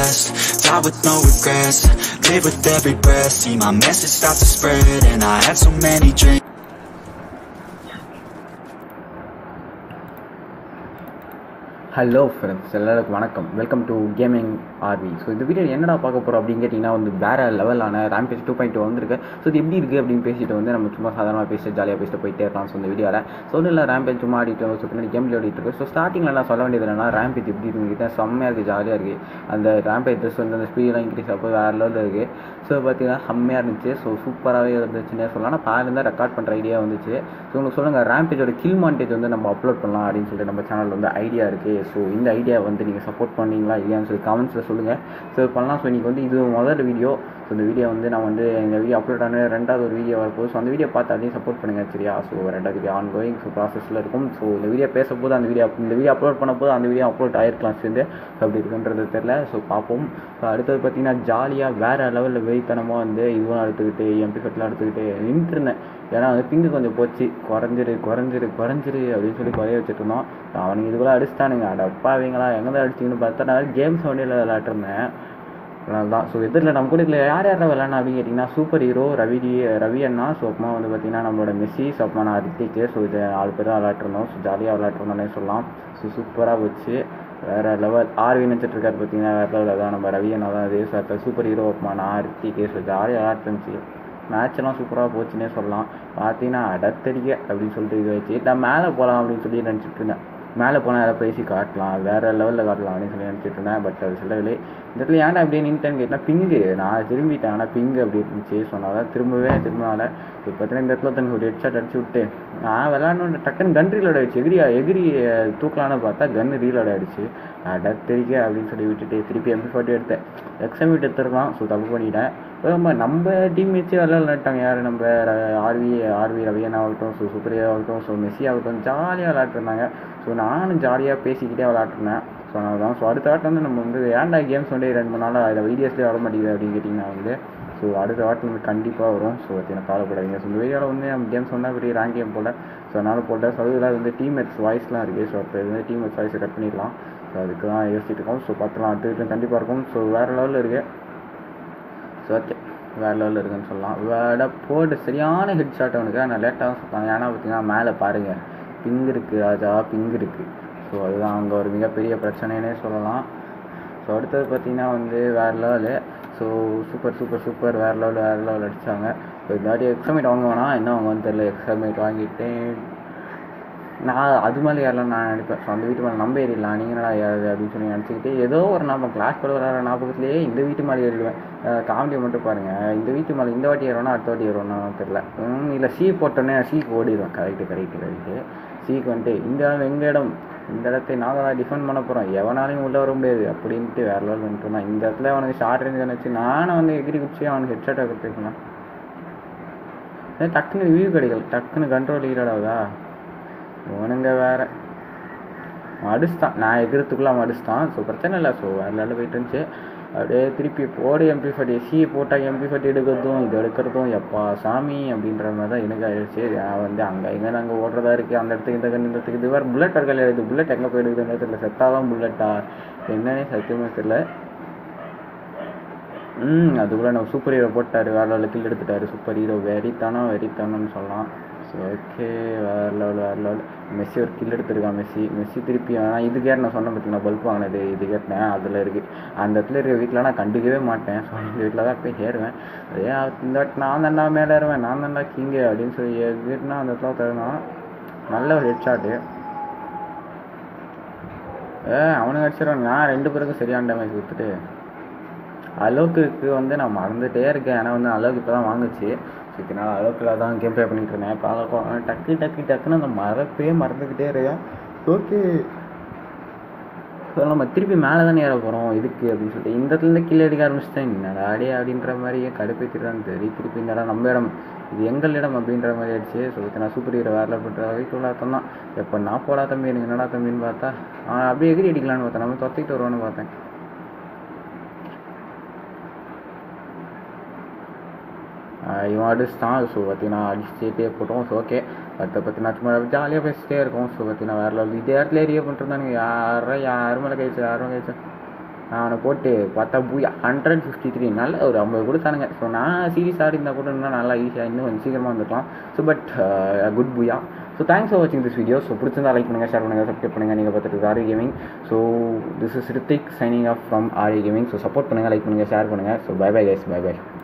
best Die with no regrets Live with every breath See my message start to spread And I had so many dreams hello friends எல்லாருக்கும் வணக்கம் welcome to gaming RV so இந்த video என்னடா பார்க்க போகிறோம் அப்படின்னு கேட்டிங்கன்னா வந்து வேறு லெவலான ரேம்பேஜ் டூ பாயிண்ட் டூ வந்திருக்கு ஸோ இது எப்படி இருக்குது அப்படின்னு பேசிட்டு வந்து நம்ம சும்மா சாதாரணமாக பேசிட்டு ஜாலியாக பேசிட்டு போயிட்டே இருக்கலாம் ஸோ இந்த வீடியோவில் ஸோ ஒன்றும் இல்லை ரேம்பேஜ் சும்மா ஆடிட்டு ஸோ பின்னாடி கேம் ஓடிட்டு இருக்கு ஸோ ஸ்டார்டிங்கில் நான் சொல்ல வேண்டியது என்னன்னா ரேம்பேஜ் எப்படி இருக்குன்னு செம்மையாக இருக்குது ஜாலியாக இருக்குது அந்த ரேம்பேஜ் ட்ரெஸ் வந்து அந்த ஸ்பீடெலாம் இன்க்ரீஸ் அப்போ வேறு லெவலில் இருக்குது ஸோ பார்த்தீங்கன்னா செம்மையாக இருந்துச்சு ஸோ சூப்பராகவே இருந்துச்சுன்னே சொல்லலாம் ஆனால் பாருங்க தான் ரெக்கார்ட் பண்ணுற ஐடியா வந்துச்சு ஸோ உங்களுக்கு சொல்லுங்கள் ரேம்பேஜோட கில் மாண்டேஜ் வந்து நம்ம அப்லோட் பண்ணலாம் அப்படின்னு சொல்லிட்டு நம்ம சேனலில் வந்து ஐடியா இருக்குது ஸோ இந்த ஐடியா வந்து நீங்கள் சப்போர்ட் பண்ணீங்களா இல்லையான்னு சொல்லி கமெண்ட்ஸில் சொல்லுங்கள் ஸோ பண்ணலாம் ஸோ இன்றைக்கி வந்து இது முதல் வீடியோ ஸோ இந்த வீடியோ வந்து நான் வந்து இந்த வீடியோ அப்லோட் ஆன ரெண்டாவது ஒரு வீடியோ வரப்போகுது ஸோ அந்த வீடியோ பார்த்து அதையும் சப்போர்ட் பண்ணுங்கள் சரியா ஸோ ரெண்டாவது வீடியோ ஆன் கோயிங் ஸோ ப்ராசஸில் இருக்கும் ஸோ இந்த வீடியோ பேசும்போது அந்த வீடியோ இந்த வீடியோ அப்லோட் பண்ண போது அந்த வீடியோ அப்லோட் ஆயிருக்கலாம் சேர்ந்து ஸோ அப்படி இருக்குன்றது தெரில ஸோ பார்ப்போம் ஸோ அடுத்தது பார்த்தீங்கன்னா ஜாலியாக வேறு லெவலில் வெறித்தனமாக வந்து இதுவும் எடுத்துக்கிட்டு எம்பி ஃபெட்லாம் எடுத்துக்கிட்டு நின்றுருந்தேன் ஏன்னா வந்து பிங்கு கொஞ்சம் போச்சு குறைஞ்சிரு குறைஞ்சிரு குறைஞ்சிரு அப்படின்னு சொல்லி குறைய வச்சுட்டு இருந்தோம் அவனுக்கு இதுக்குள்ள அடிச்சிட்டானுங்க அடப்பாவீங்களா எங்கே தான் அடிச்சிங்கன்னு பார்த்தா நான் கேம்ஸ் வண்டியில் விளையாட்டுருந்தேன் தான் ஸோ எதிரில் நம்ம கூட இதில் யார் யாரெல்லாம் விளாட்னா அப்படின்னு கேட்டிங்கன்னா சூப்பர் ஹீரோ ரவி ரவி அண்ணா ஸோ அப்புறமா வந்து பார்த்தீங்கன்னா நம்மளோட மெஸ்ஸி ஸோ அப்புறமா நான் ரித்திக்கு ஸோ இது நாலு பேர் தான் விளாட்ருந்தோம் ஸோ ஜாலியாக விளாட்ருந்தோன்னே சொல்லலாம் ஸோ சூப்பராக போச்சு வேறு லெவல் ஆர்வி நினச்சிட்டு இருக்காரு பார்த்தீங்கன்னா வேறு லெவலில் தான் நம்ம ரவி அண்ணா தான் இதே சார் சூப்பர் ஹீரோ அப்புறமா நான் ரித்திக்கு ஸோ ஜாலியாக விளாட்ருந்துச்சு மேட்ச்லாம் சூப்பராக போச்சுன்னே சொல்லலாம் பார்த்தீங்கன்னா அடத்தடிக்க அப்படின்னு சொல்லிட்டு இது வச்சு நான் மேலே போகலாம் அப்படின்னு சொல்லி நினச்சிட்டு இருந்தேன் மேலே போனால் யாராவது பேசி காட்டலாம் வேறு லெவலில் காட்டலாம் அப்படின்னு சொல்லி நினச்சிட்டு இருந்தேன் பட் அது சொல்லவில்லை இந்த இடத்துல ஏன்டா அப்படியே நின்ட்டேன்னு கேட்டால் பிங்கு நான் திரும்பிட்டேன் ஆனால் பிங்கு அப்படி இருந்துச்சு சொன்னால் திரும்பவே திரும்பினால இப்போ பார்த்தீங்கன்னா இந்த இடத்துல தனக்கு ஒரு ஹெட்ஷாட் அடிச்சு விட்டு நான் விளாடணும் டக்குன்னு கன் ரீலோட் ஆயிடுச்சு எகிரி எகிரி தூக்கலான்னு பார்த்தா கன் ரீலோட் ஆயிடுச்சு அடத்தெரிக்க அப்படின்னு சொல்லி விட்டுட்டு திருப்பி எம்பி ஃபார்ட்டி எடுத்தேன் எக்ஸாமிட் எடுத்துருக்கலாம் ஸோ தப்பு பண்ணிட்டேன் நம்ம நம்ம டீம் வச்சு விளாட்லாட்டாங்க யார் நம்ம ஆர்வி ஆர்வி ரவியன் ஆகட்டும் ஸோ சுப்ரியா ஆகட்டும் ஸோ மெஸ்ஸி ஆகட்டும் ஜாலியாக விளாட்ருந்தாங்க ஸோ நானும் ஜாலியாக பேசிக்கிட்டே விளாட்ருந்தேன் ஸோ அதான் ஸோ அடுத்த வாட்டம் வந்து நம்ம வந்து ஏன்டா கேம்ஸ் வந்து ரெண்டு மூணு நாள் அதில் வீடியோஸ்லேயே வர மாட்டேங்குது அப்படின்னு கேட்டிங்கன்னா வந்து ஸோ அடுத்த வாட்டம் வந்து கண்டிப்பாக வரும் ஸோ எனக்கு கவலைப்படாதீங்க ஸோ இந்த வீடியோவில் வந்து நம்ம கேம்ஸ் வந்தால் பெரிய ரேங்க் கேம் போல் ஸோ அதனால் போட்டால் ஸோ அதில் வந்து டீம்மேட்ஸ் வாய்ஸ்லாம் இருக்குது ஸோ அப்போ இது வந்து டீம்மேட்ஸ் வாய்ஸை கட் பண்ணிடலாம் ஸோ அதுக்கு தான் யோசிச்சுட்டு இருக்கோம் ஸோ பார்த்துலாம் அடுத்த வீட்டில் கண்டிப்பாக இருக்கும் ஸோ வேறு லெவலில் இருக்குது ஸோ ஓகே வேறு லெவலில் இருக்குன்னு சொல்லலாம் வேட போட்டு சரியான ஹெட் ஷாட் அவனுக்கு ஆனால் லேட்டாக தான் சொல்லுவாங்க ஏன்னா பார்த்தீங்கன்னா மேலே பாருங்கள் பிங்க் இருக்குது ராஜா பிங்க் இருக்குது ஸோ அதுதான் அங்கே ஒரு மிகப்பெரிய பிரச்சனைனே சொல்லலாம் ஸோ அடுத்தது பார்த்தீங்கன்னா வந்து வேறு level so super super super வேறு லெவல் வேறு லெவல் அடித்தாங்க ஸோ இந்த வாட்டி எக்ஸாமேட் வாங்க வேணாம் என்ன வாங்குவான்னு தெரியல எக்ஸாமேட் வாங்கிட்டேன் நான் அது மேலே யாரெல்லாம் நான் நினைப்பேன் ஸோ அந்த வீட்டு மேலே நம்ப ஏறிடலாம் நீங்கள் என்னடா யாரு அப்படின்னு சொல்லி நினச்சிக்கிட்டு ஏதோ ஒரு நம்ம கிளாஸ் கூட விளாட்ற ஞாபகத்துலேயே இந்த வீட்டு மேலே ஏறிடுவேன் காமெடியை மட்டும் பாருங்கள் இந்த வீட்டு மேலே இந்த வாட்டி ஏறணும் அடுத்த வாட்டி ஏறணும் தெரில இல்லை சி போட்டோன்னே சிக்கு ஓடிடுவேன் கரெக்டு கரெக்டு கரெக்டு சிக்கு வந்துட்டு இந்த இடம் எங்கள் இடம் இந்த இடத்தை நாங்கள் தான் டிஃபெண்ட் பண்ண போகிறோம் எவனாலையும் உள்ளே வர முடியாது அப்படின்ட்டு வேறு லெவல் வந்துட்டு நான் இந்த இடத்துல அவனுக்கு ஷார்ட் ரேஞ்ச் நினச்சி நானும் வந்து எகிரி குச்சி அவனுக்கு ஹெட்ஷாட்டாக கொடுத்துருக்கேன் டக்குன்னு வியூ கிடைக்கல டக்குன்னு கண்ட்ரோல் ஈராடாவதா இவனுங்க வேற அடிச்சிட்டான் நான் எகிறதுக்குள்ள அவன் அடிச்சிட்டான் ஸோ பிரச்சனை இல்லை ஸோ வேறு போயிட்டு இருந்துச்சு அப்படியே திருப்பி போடு எம்பி ஃபார்ட்டி சி போட்டால் எம்பி ஃபார்ட்டி எடுக்கிறதும் இது எடுக்கிறதும் எப்பா சாமி அப்படின்ற மாதிரி தான் எனக்கு ஆயிடுச்சு நான் வந்து அங்கே எங்கே நாங்கள் ஓடுறதா இருக்குது அந்த இடத்துக்கு இந்த கண்ணு இந்த இடத்துக்கு இது வேறு புல்லட் இருக்கல இது புல்லட் எங்கே போயிடுதுன்னு தெரியல செத்தாதான் புல்லட்டா என்னன்னே சத்தியமாக தெரியல ம் அதுக்குள்ளே நம்ம சூப்பர் ஹீரோ போட்டார் வேறு லெவலில் கில் எடுத்துட்டாரு சூப்பர் ஹீரோ வெறித்தானோ வெறித்தானோன்னு சொல்லலாம் ஸோ ஓகே வேறு லெவல் வேறு லெவல் மெஸ்ஸி ஒரு கில் எடுத்துருக்கான் மெஸ்ஸி மெஸ்ஸி திருப்பி ஆனால் இது கேட் நான் சொன்னேன் பார்த்தீங்கன்னா பல்ப் வாங்கினது இது கேட்டேன் அதில் இருக்குது அந்த இடத்துல இருக்க வீட்டில் நான் கண்டுக்கவே மாட்டேன் ஸோ இந்த வீட்டில் தான் போய் ஏறுவேன் அதே இந்த வாட்டி நான் தாண்டா மேலே ஏறுவேன் நான் தாண்டா கிங்கு அப்படின்னு சொல்லி ஏறினா அந்த இடத்துல தருவான் நல்ல ஒரு ஹெட் ஷாட்டு ஏ அவனுக்கு அடிச்சிடுவான் நான் ரெண்டு பேருக்கும் சரியான டேமேஜ் கொடுத்துட்டு அலோக்குக்கு வந்து நான் மறந்துகிட்டே இருக்கேன் ஏன்னா வந்து அலோக்கு இப்போ தான் வாங்குச்சு ஸோ இதனால் அலோக்கில் தான் கேம் ப்ளே பண்ணிகிட்டு இருந்தேன் இப்போ அலோக்கோ டக்கு டக்கு டக்குன்னு அந்த மறப்பே மறந்துக்கிட்டே இருக்கேன் ஓகே ஸோ நம்ம திருப்பி மேலே தானே ஏற போகிறோம் இதுக்கு அப்படின்னு சொல்லிட்டு இந்த இடத்துல கீழே அடிக்க ஆரம்பிச்சிட்டேன் என்னடா அடி அப்படின்ற மாதிரியே கடுப்பேற்றிட்டான்னு சரி திருப்பி இந்த இடம் நம்ம இடம் இது எங்கள் இடம் அப்படின்ற மாதிரி ஆயிடுச்சு ஸோ நான் சூப்பர் ஹீரோ வேறு பண்ணுற வீட்டு தான் தான் எப்போ நான் போடா தம்பி எனக்கு என்னடா தம்பின்னு பார்த்தா அப்படியே எகிரி அடிக்கலான்னு பார்த்தேன் நம்ம தொத்திக்கிட்டு வருவான்னு பார்த்தேன் இவன் அடிச்சிட்டான் ஸோ பார்த்தீங்கன்னா அடிச்சுட்டே போட்டோம் ஸோ ஓகே அடுத்த பார்த்தீங்கன்னா சும்மா ஜாலியாக பேசிட்டே இருக்கும் ஸோ பார்த்தீங்கன்னா வேறு லெவல் இதே இடத்துல ஏரியா பண்ணிருந்தானுங்க யாரும் யாரும் மேலே கழிச்சு யாரும் கழிச்சு அவனை போட்டு பார்த்தா பூயா ஹண்ட்ரட் ஃபிஃப்டி த்ரீ நல்ல ஒரு ஐம்பது கொடுத்தானுங்க ஸோ நான் சீரியஸ் ஆடி இருந்தால் கூட இன்னும் நல்லா ஈஸியாக இன்னும் கொஞ்சம் சீக்கிரமாக வந்துருக்கலாம் so but good booyah so thanks for வாட்சிங் திஸ் வீடியோ ஸோ பிடிச்சிருந்தா லைக் பண்ணுங்கள் ஷேர் பண்ணுங்கள் சப்ஸ்கிரைப் பண்ணுங்கள் நீங்கள் பார்த்துட்டு Aari gaming so this is Rithik signing off from Aari gaming so support பண்ணுங்கள் லைக் பண்ணுங்கள் ஷேர் பண்ணுங்கள் so bye bye guys bye by